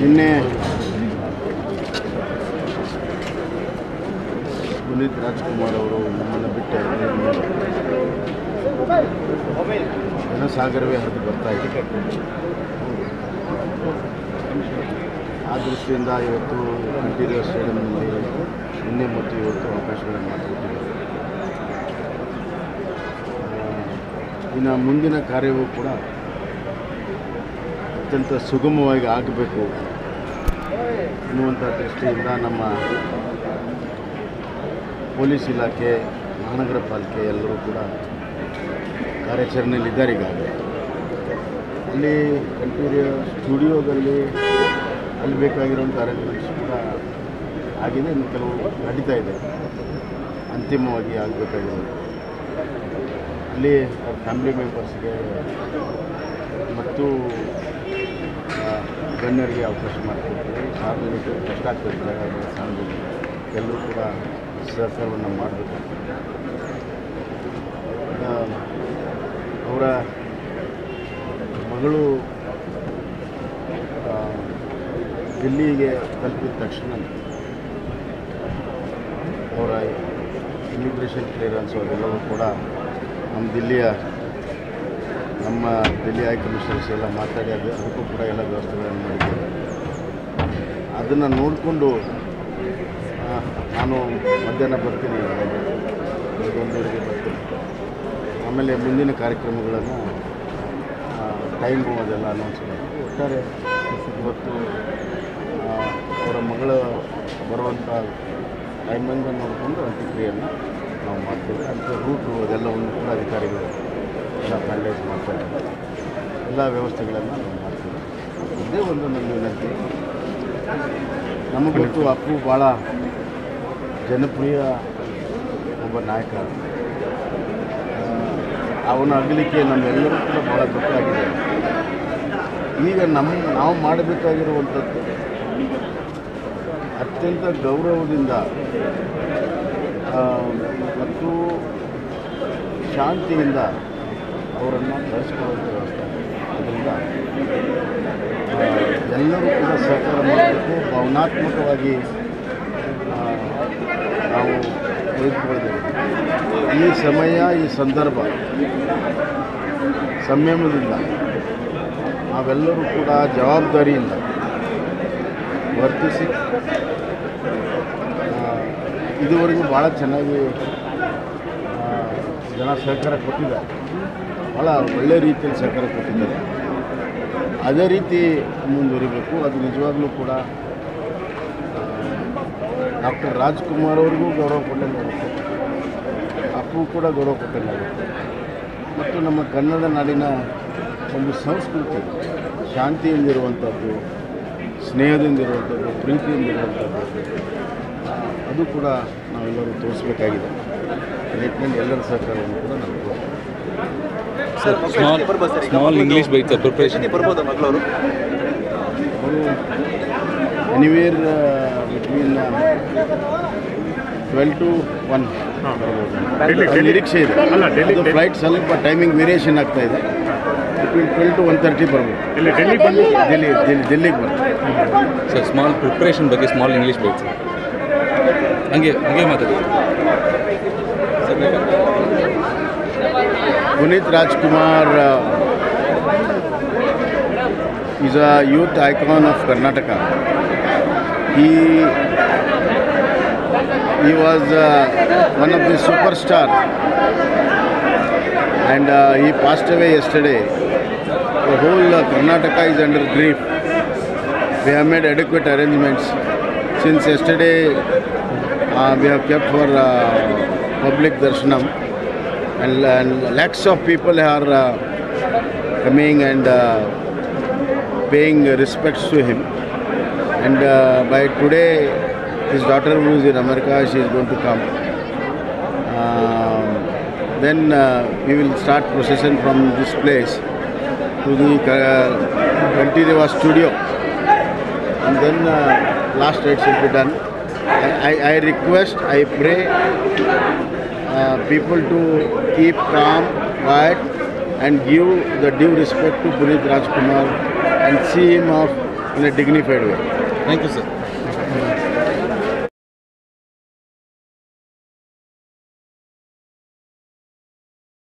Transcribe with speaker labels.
Speaker 1: ನಿನ್ನೆ ಪುನೀತ್ ರಾಜ್ಕುಮಾರ್ ಅವರು ನಮ್ಮನ್ನು ಬಿಟ್ಟು ಜನಸಾಗರವೇ ಹರಿದು ಬರ್ತಾ ಇದೆ ಆ ದೃಷ್ಟಿಯಿಂದ ಇವತ್ತು ಕಂಟಿನ್ಯೂಸ್ ಸ್ಟೇಡಿಯಂನಲ್ಲಿ ನಿನ್ನೆ ಮತ್ತು ಇವತ್ತು ಅವಕಾಶಗಳನ್ನು ಮಾಡಿಕೊಟ್ಟಿದ್ದಾರೆ ಇನ್ನು ಮುಂದಿನ ಕಾರ್ಯವೂ ಕೂಡ ಅತ್ಯಂತ ಸುಗಮವಾಗಿ ಆಗಬೇಕು ಎನ್ನುವಂಥ ದೃಷ್ಟಿಯಿಂದ ನಮ್ಮ ಪೊಲೀಸ್ ಇಲಾಖೆ ಮಹಾನಗರ ಪಾಲಿಕೆ ಎಲ್ಲರೂ ಕೂಡ ಕಾರ್ಯಾಚರಣೆಯಲ್ಲಿದ್ದಾರೆ ಈಗಾಗಲೇ ಅಲ್ಲಿ ಕಂಟೀರಿಯರ್ ಸ್ಟುಡಿಯೋದಲ್ಲಿ ಅಲ್ಲಿ ಬೇಕಾಗಿರುವಂಥ ಅರೇಂಜ್ಮೆಂಟ್ಸ್ ಕೂಡ ಆಗಿದೆ ಇನ್ನು ಕೆಲವು ನಡೀತಾ ಇದೆ ಅಂತಿಮವಾಗಿ ಆಗಬೇಕಾಗಿರೋದು ಅಲ್ಲಿ ಅವ್ರ ಫ್ಯಾಮಿಲಿ ಮೆಂಬರ್ಸ್ಗೆ ಮತ್ತು ಆ, ಗಣ್ಯರಿಗೆ ಅವಕಾಶ ಮಾಡಿಕೊಡ್ತೀವಿ ಸಾರ್ವಜನಿಕರು ಕಷ್ಟ ಆಗ್ತಿರ್ತಾರೆ ಅದರ ಸಾರ್ವಜನಿಕರು ಎಲ್ಲರೂ ಕೂಡ ಸಹಕಾರವನ್ನು ಮಾಡಬೇಕು ಅವರ ಮಗಳು ಆ, ದಿಲ್ಲಿಗೆ ತಲುಪಿದ ತಕ್ಷಣ ಅವರ ಇಮಿಗ್ರೇಷನ್ ಕ್ಲಿಯರೆನ್ಸು ಅದೆಲ್ಲವೂ ಕೂಡ ನಮ್ಮ ದಿಲ್ಲಿಯ ನಮ್ಮ ದಿಲ್ಲಿ ಹೈ ಕಮಿಷನರ್ಸ್ ಎಲ್ಲ ಮಾತಾಡಿ ಅದು ಅದಕ್ಕೂ ಕೂಡ ಎಲ್ಲ ವ್ಯವಸ್ಥೆಗಳನ್ನು ಮಾಡಿದ್ದೇವೆ ಅದನ್ನು ನೋಡಿಕೊಂಡು ನಾನು ಮಧ್ಯಾಹ್ನ ಬರ್ತೀನಿ ಒಂದೂವರೆಗೆ ಬರ್ತೀನಿ ಆಮೇಲೆ ಮುಂದಿನ ಕಾರ್ಯಕ್ರಮಗಳನ್ನು ಟೈಮು ಅದೆಲ್ಲ ಅನೌನ್ಸ್ ಮಾಡಿ ಒಟ್ಟಾರೆ ಇವತ್ತು ಆ, ಅವರ ಮಗಳು ಬರುವಂಥ ಟೈಮಿಂಗ್ ನೋಡಿಕೊಂಡು ಅಂತ್ಯಕ್ರಿಯೆಯನ್ನು ನಾವು ಮಾಡ್ತೇವೆ ಅಂತ ರೂಟು ಅದೆಲ್ಲವನ್ನು ಕೂಡ ಅಧಿಕಾರಿಗಳು ಎಲ್ಲ ಫೈನಲೈಸ್ ಮಾಡ್ತಾ ಇದ್ದಾರೆ ಎಲ್ಲ ವ್ಯವಸ್ಥೆಗಳನ್ನು ನಾವು ಮಾಡ್ತೀವಿ ಇದೇ ಒಂದು ನನ್ನ ವಿನಂತಿ ನಮಗೆ ಗೊತ್ತು ಅಪ್ಪು ಭಾಳ ಜನಪ್ರಿಯ ಒಬ್ಬ ನಾಯಕ ಆ, ಅವನ ಅಗಲಿಕೆ ನಮ್ಮೆಲ್ಲರೂ ಕೂಡ ಭಾಳ ದುಃಖಾಗಿದೆ ಈಗ ನಮ್ಮ ನಾವು ಮಾಡಬೇಕಾಗಿರುವಂಥದ್ದು ಅತ್ಯಂತ ಗೌರವದಿಂದ ಆ, ಮತ್ತು ಶಾಂತಿಯಿಂದ ಅವರನ್ನು ಕಳಿಸ್ಕೊಳ್ಳುವಂಥ ವ್ಯವಸ್ಥೆ ಅದರಿಂದ ಆ, ಎಲ್ಲರೂ ಕೂಡ ಸಹಕಾರ ಮಾಡಬೇಕು ಭಾವನಾತ್ಮಕವಾಗಿ ಆ, ನಾವು ತೆಗೆದುಕೊಳ್ಬೇಕು ಈ ಸಮಯ ಈ ಸಂದರ್ಭ ಸಂಯಮದಿಂದ ನಾವೆಲ್ಲರೂ ಕೂಡ ಜವಾಬ್ದಾರಿಯಿಂದ ವರ್ತಿಸಿ ಆ, ಇದುವರೆಗೂ ಭಾಳ ಚೆನ್ನಾಗಿ ಆ, ಜನ ಸಹಕಾರ ಕೊಟ್ಟಿದ್ದಾರೆ ಭಾಳ ಒಳ್ಳೆಯ ರೀತಿಯಲ್ಲಿ ಸಹಕಾರ ಕೊಟ್ಟಿದ್ದಾರೆ ಅದೇ ರೀತಿ ಮುಂದುವರಿಬೇಕು ಅದು ನಿಜವಾಗ್ಲೂ ಕೂಡ ಡಾಕ್ಟರ್ ರಾಜ್ಕುಮಾರ್ ಅವ್ರಿಗೂ ಗೌರವ ಕೊಟ್ಟಂಗಾಗುತ್ತೆ ಅಪ್ಪು ಕೂಡ ಗೌರವ ಕೊಟ್ಟಂಗಾಗುತ್ತೆ ಮತ್ತು ನಮ್ಮ ಕನ್ನಡ ನಾಡಿನ ಒಂದು ಸಂಸ್ಕೃತಿ ಶಾಂತಿಯಿಂದಿರುವಂಥದ್ದು ಸ್ನೇಹದಿಂದಿರುವಂಥದ್ದು ಪ್ರೀತಿಯಿಂದಿರುವಂಥದ್ದು ಆ, ಅದು ಕೂಡ ನಾವೆಲ್ಲರೂ ತೋರಿಸ್ಬೇಕಾಗಿದೆ ಈ ನಿಟ್ಟಿನಲ್ಲಿ ಎಲ್ಲರ ಸಹಕಾರವನ್ನು ಕೂಡ ನಾವು ಕೊಡ್ತೀವಿ.
Speaker 2: Sir small small English bike sir preparation
Speaker 3: ಬರ್ಬೋದಾ ಮಗಳವರು
Speaker 1: ಅವರು anywhere between twelve to one ನಿರೀಕ್ಷೆ ಇದೆ ಅದು ಫ್ಲೈಟ್ ಸ್ವಲ್ಪ ಟೈಮಿಂಗ್ ವೇರಿಯೇಷನ್ ಆಗ್ತಾ ಇದೆ between twelve to one thirty ಬರ್ಬೋದು ಡೆಲ್ಲಿ ಡೆಲ್ಲಿ ಡೆಲ್ಲಿ ಡೆಲ್ಲಿಗೆ ಬರ್ಬೋದು
Speaker 2: ಸರ್ ಸ್ಮಾಲ್ ಪ್ರಿಪ್ರೇಷನ್ ಬಗ್ಗೆ ಸ್ಮಾಲ್ ಇಂಗ್ಲೀಷ್ ಬೈಕ್ ಸರ್ ಹಂಗೆ ಹಂಗೆ ಮಾತಾಡಿ
Speaker 1: Punit Rajkumar uh, is a youth icon of Karnataka. He he was uh, one of the superstar, and uh, he passed away yesterday. The whole uh, Karnataka is under grief. We have made adequate arrangements since yesterday. Uh, we have kept for uh, public darshanam and, and lakhs of people are uh, coming and uh, paying respects to him. And uh, by today, his daughter who is in America, she is going to come. Um, then uh, we will start procession from this place to the uh, Kantireva studio. And then uh, last rites will be done. I, I, I request, I pray uh, people to keep calm, quiet, and give the due respect to Puneet Rajkumar and see him off in a dignified way.
Speaker 2: Thank you sir